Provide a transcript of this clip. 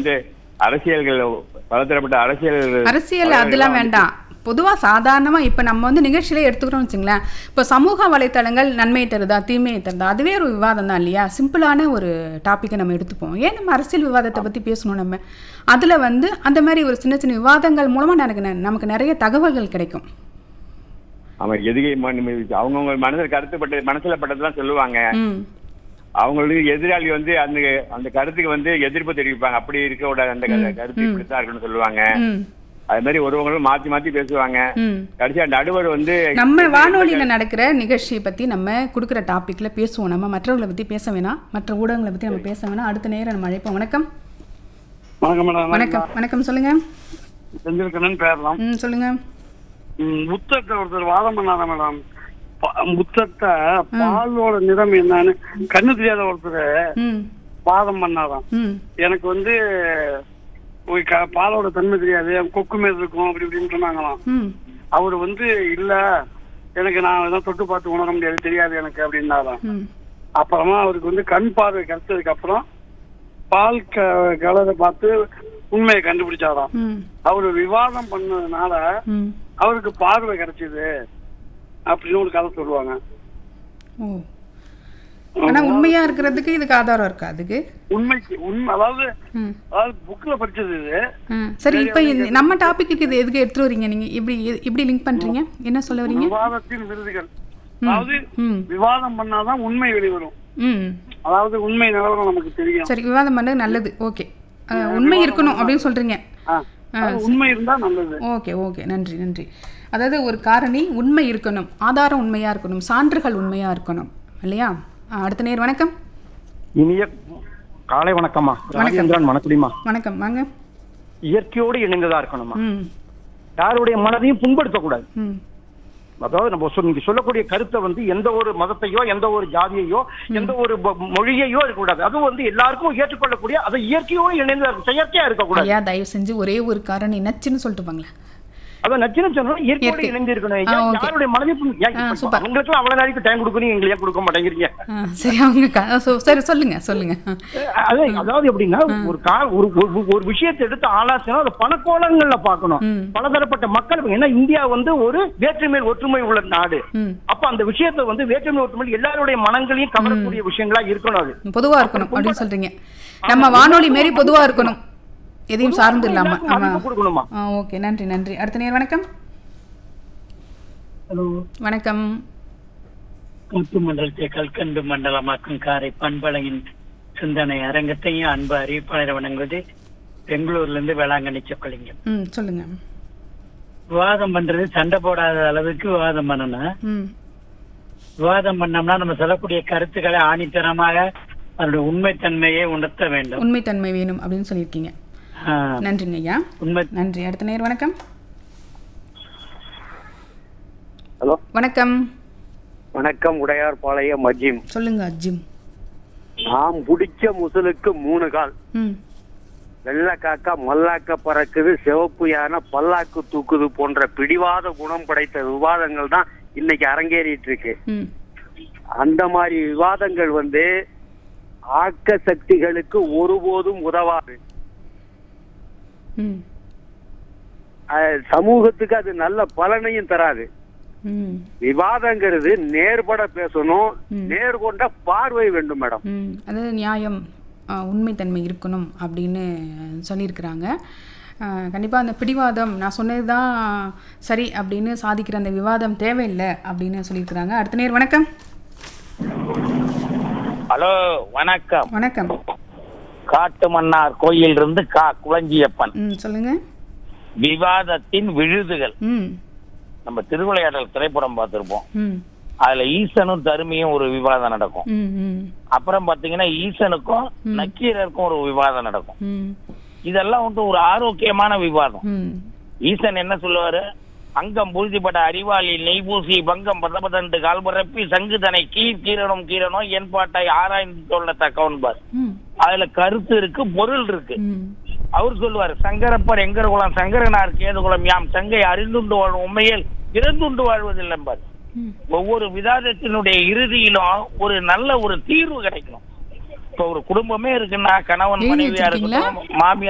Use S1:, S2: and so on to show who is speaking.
S1: வந்து அரசியல்கள் பலதரப்பட்ட அரசியல்
S2: அரசியல் அதெல்லாம் வேண்டாம் பொதுவாக சாதாரணமாக இப்போ நம்ம வந்து நிகழ்ச்சியில எடுத்துக்கிறோம்னு வச்சுங்களேன் இப்போ சமூக வலைத்தளங்கள் நன்மையை தருதா தீமையை தருதா அதுவே ஒரு விவாதம் தான் இல்லையா சிம்பிளான ஒரு டாப்பிக்கை நம்ம எடுத்துப்போம் ஏன் நம்ம அரசியல் விவாதத்தை பற்றி பேசணும் நம்ம அதில் வந்து அந்த மாதிரி ஒரு சின்ன சின்ன விவாதங்கள் மூலமாக எனக்கு ந- நமக்கு நிறைய தகவல்கள் கிடைக்கும்
S1: அவன் எதுகை அவங்கவுங்க மனதில் கருத்துப்பட்ட மனசுல பட்டதெல்லாம் சொல்லுவாங்க
S2: ம்
S1: அவங்களுக்கு எதிராளி வந்து அந்த அந்த கருத்துக்கு வந்து எதிர்ப்பு தெரிவிப்பாங்க அப்படி இருக்க கூடாது அந்த கரு- கருத்து இப்படித்தான் இருக்கணும்னு சொல்லுவாங்க
S2: ம்
S1: அது மாதிரி ஒருவங்களும் மாத்தி மாத்தி பேசுவாங்க
S2: ம்
S1: கடைசியா நடுவர் வந்து
S2: நம்ம வானொலியில் நடக்கிற நிகழ்ச்சியை பற்றி நம்ம கொடுக்குற டாப்பிக்கில் பேசுவோம் நம்ம மற்றவர்களை பற்றி பேச வேணாம் மற்ற ஊடகங்களை பற்றி நம்ம பேச வேணாம் அடுத்த நேரம் நம்ம அழைப்போம் வணக்கம்
S3: வணக்கம் மேடம்
S2: வணக்கம் வணக்கம் சொல்லுங்க
S3: செந்தில்கண்ணன் பேரலாம்
S2: ம் சொல்லுங்க
S3: ம், முத்தத்தை ஒருத்தர் வாதம் பண்ணாத மேடம் ப- முத்தத்தை பாலோட நிறம் என்னன்னு கண்ணு தெரியாத ஒருத்தர்
S2: ம்
S3: வாதம் பண்ணாதான்
S2: ம்
S3: எனக்கு வந்து ஒரு க- பாலோட தன்மை தெரியாது கொக்கு மேல் இருக்கும் அப்படி இப்படின்னு சொன்னாங்களாம்
S2: ம்
S3: அவரு வந்து இல்ல எனக்கு நான் எதாவது தொட்டு பார்த்து உணர முடியாது தெரியாது எனக்கு அப்படின்னாராம்
S2: ம்
S3: அப்புறமா அவருக்கு வந்து கண் பார்வை கிடைச்சதுக்கு அப்புறம் பால் க கலரை பார்த்து உண்மையை கண்டுபிடிச்சாராம்
S2: ம்
S3: அவரு விவாதம் பண்ணதுனால
S2: ம்
S3: அவருக்கு பார்வை கிடைச்சது அப்படின்னு ஒரு கதை சொல்லுவாங்க
S2: ஓ ஆனா உண்மையா இருக்கிறதுக்கு இதுக்கு ஆதாரம் இருக்கா அதுக்கு
S3: உண்மைக்கு உண்மை அதாவது
S2: ம்
S3: அதாவது புக்ல படிச்சது இது
S2: ஆ, சரி இப்போ இந்த- நம்ம டாபிக்கு இது எதுக்கு எடுத்துட்டு வரீங்க நீங்க இப்படி இப்படி லிங்க் பண்றீங்க என்ன சொல்ல வரீங்க
S3: விவாதத்தின் விருதுகள் அதாவது
S2: ம்
S3: விவாதம் பண்ணாதான் உண்மை வெளிவரும்
S2: ம்
S3: அதாவது உண்மை நிலவரம் நமக்கு தெரியும்
S2: சரி விவாதம் பண்ணது நல்லது ஓகே உண்மை இருக்கணும் அப்படின்னு சொல்றீங்க
S3: ஆ, அதாவது உண்மை இருந்தா நல்லது
S2: ஓகே ஓகே நன்றி நன்றி அதாவது ஒரு காரணி உண்மை இருக்கணும் ஆதாரம் உண்மையா இருக்கணும் சான்றுகள் உண்மையா இருக்கணும் இல்லையா ஆ, அடுத்த நேர் வணக்கம்
S4: இனிய காலை வணக்கம்மா ராஜேந்திரன் மணக்குடிமா
S2: வணக்கம் வாங்க
S4: இயற்கையோடு இணைந்ததா இருக்கணுமா
S2: ம்
S4: யாருடைய மனதையும் புண்படுத்தக்கூடாது
S2: ம்
S4: அதாவது நம்ம சொல்- நீங்க சொல்லக்கூடிய கருத்தை வந்து எந்த ஒரு மதத்தையோ எந்த ஒரு ஜாதியையோ எந்த ஒரு ப- மொழியையோ இருக்கக்கூடாது அதுவும் வந்து எல்லாருக்கும் ஏற்றுக்கொள்ளக்கூடிய அது இயற்கையோடு இணைந்ததா இருக்கும் செயற்கையா இருக்கக்கூடாது
S2: ஐயா தயவு செஞ்சு ஒரே ஒரு காரணி நச்சுன்னு சொல்லிட்டு போங்களேன்
S4: அதான் நச்சுன்னு சொன்னா இயற்கையோடு
S2: இயற்கை.
S4: இணைந்து இருக்கணும்
S2: ஆ,
S4: ஏன்
S2: ஓகே.
S4: யாருடைய மனதையும் புண்- ஏன்
S2: ஆ,
S4: இப்ப
S2: சூப்பர்.
S4: அவங்களுக்கும் அவ்வளவு நாளைக்கு டைம் கொடுக்கணும் எங்களுக்கு ஏன் கொடுக்க மாட்டேங்கிறீங்க
S2: ஆ, சரி அவங்க க- சொ- சரி சொல்லுங்க சொல்லுங்க ஆ.
S4: அது அதாவது எப்படின்னா ஒரு கா ஒரு ஒரு- ஒரு விஷயத்தை எடுத்து ஆலாசனா அதை பணக்கோலங்கள்ல பார்க்கணும்
S2: ம்.
S4: பலதரப்பட்ட மக்கள் இப்ப ஏன்னா இந்தியா வந்து ஒரு வேற்றுமை ஒற்றுமை உள்ள நாடு
S2: ம்
S4: அப்ப அந்த விஷயத்தை வந்து வேற்றுமை ஒற்றுமை எல்லாருடைய மனங்களையும் கவரக்கூடிய விஷயங்களா இருக்கணும் அது
S2: பொதுவா இருக்கணும் அப்படின்னு சொல்றீங்க நம்ம வானொலி மாரி பொதுவா இருக்கணும் எதையும் சார்ந்து இல்லாம
S4: எல்லாருக்கும்
S2: ஆமா
S4: மதிப்பு கொடுக்கணுமா
S2: ஆ ஓகே நன்றி நன்றி அடுத்த நேர் வணக்கம்
S3: ஹலோ
S2: வணக்கம்
S5: முத்து மண்டலத்தை கல்கண்டு மண்டலமாக்கும் காரை பண்பழகின் சிந்தனை அரங்கத்தையும் அன்பு அறிவிப்பாளர் வணங்குவது பெங்களூர்ல இருந்து வேளாங்கண்ணி சொக்கலிங்கம்
S2: ம் சொல்லுங்க
S5: விவாதம் பண்றது சண்டை போடாத அளவுக்கு விவாதம் பண்ணணும்
S2: ம்
S5: விவாதம் பண்ணோம்னா நம்ம சொல்லக்கூடிய கருத்துக்களை ஆணித்தரமாக அதனுடைய உண்மைத்தன்மையை உணர்த்த வேண்டும்
S2: உண்மைத்தன்மை வேணும் அப்படின்னு சொல்லியிருக்கீங்க
S5: ஆஹ்,
S2: நன்றிங்க ஐயா
S5: உண்மை
S2: நன்றி அடுத்த நேர் வணக்கம்
S6: ஹலோ
S2: வணக்கம்
S6: வணக்கம் உடையார் பாளையம் மஜிம்
S2: சொல்லுங்க அஜிம்
S6: நாம் பிடிச்ச முசலுக்கு மூணு கால்
S2: ம்
S6: வெள்ளை காக்கா மல்லாக்க பறக்குது சிவப்பு யானை பல்லாக்கு தூக்குது போன்ற பிடிவாத குணம் படைத்த விவாதங்கள் தான் இன்னைக்கு அரங்கேறிட்டு இருக்கு
S2: ம்
S6: அந்த மாதிரி விவாதங்கள் வந்து ஆக்க சக்திகளுக்கு ஒருபோதும் உதவாது
S2: ம்
S6: அஹ், சமூகத்துக்கு அது நல்ல பலனையும் தராது
S2: ம்
S6: விவாதங்கிறது நேர்பட பேசணும்
S2: ம்.
S6: நேர்கொண்ட பார்வை வேண்டும் மேடம்
S2: ம் அதாவது நியாயம் ஆ, உண்மைத்தன்மை இருக்கணும் அப்படின்னு சொல்லியிருக்கிறாங்க கண்டிப்பாக அந்த பிடிவாதம் நான் சொன்னது தான் சரி அப்படின்னு சாதிக்கிற அந்த விவாதம் தேவையில்லை அப்படின்னு சொல்லியிருக்கிறாங்க அடுத்த நேர் வணக்கம்
S7: ஹலோ வணக்கம்
S2: வணக்கம்
S7: காட்டு மன்னார் கோயில் இருந்து கா குளஞ்சியப்பன்
S2: ம் சொல்லுங்கள்
S7: விவாதத்தின் விழுதுகள்
S2: ம்
S7: நம்ம திருவிளையாடல் திரைப்படம் பார்த்திருப்போம்
S2: ம்
S7: அதுல ஈசனும் தருமியும் ஒரு விவாதம் நடக்கும்
S2: ம் ம்
S7: அப்புறம் பாத்தீங்கன்னா ஈசனுக்கும் நக்கீரருக்கும் ஒரு விவாதம் நடக்கும்
S2: ம்
S7: இதெல்லாம் வந்து ஒரு ஆரோக்கியமான விவாதம்
S2: ம்
S7: ஈசன் என்ன சொல்லுவாரு அங்கம் பூழ்த்திப்பட்ட அறிவாளி நெய் பூசி பங்கம் பதபதண்டு கால் பரப்பி சங்குதனை கீழ் கீரனும் கீரனோ என் பாட்டை ஆராய்ந்து சொல்ல தக்கவன்பார்
S2: ம்
S7: அதுல கருத்து இருக்கு பொருள் இருக்கு
S2: ம்
S7: அவர் சொல்லுவார் சங்கரப்பர் எங்கர் குலம் சங்கரனார் கேது குலம் யாம் சங்கை அறிந்துண்டு வாழும் உண்மையில் இறந்துண்டு வாழ்வதில்லை என்பார்
S2: ம்
S7: ஒவ்வொரு விவாதத்தினுடைய இறுதியிலும் ஒரு நல்ல ஒரு தீர்வு கிடைக்கும் இப்ப ஒரு குடும்பமே இருக்குன்னா கணவன்
S2: எழுதி
S7: மனைவியா
S2: வச்சிருக்கீங்களா?
S7: இருக்கட்டும் மாமியார்